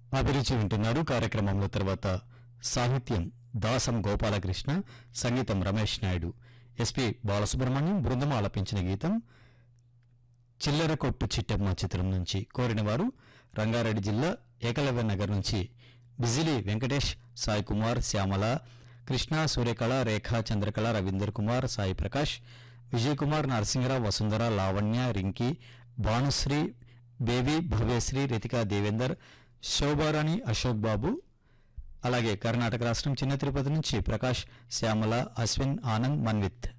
అభిరుచి వింటున్నారు కార్యక్రమంలో తర్వాత సాహిత్యం దాసం గోపాలకృష్ణ సంగీతం రమేష్ నాయుడు ఎస్పి బాలసుబ్రహ్మణ్యం బృందం ఆలపించిన గీతం చిల్లర కొట్టు చిట్టమ్మ చిత్రం నుంచి కోరిన వారు రంగారెడ్డి జిల్లా ఏకలవ్య నగర్ నుంచి బిజిలి వెంకటేష్ సాయి కుమార్ శ్యామల కృష్ణ సూర్యకళ రేఖ చంద్రకళ రవీందర్ కుమార్ సాయి ప్రకాష్ విజయ్ కుమార్ నరసింహరావు వసుంధర లావణ్య రింకి భానుశ్రీ బేబీ భవ్యశ్రీ రితికా దేవేందర్ శోభారాణి అశోక్ బాబు అలాగే కర్ణాటక రాష్ట్రం చిన్న తిరుపతి నుంచి ప్రకాష్ శ్యామల అశ్విన్ ఆనంద్ మన్విత్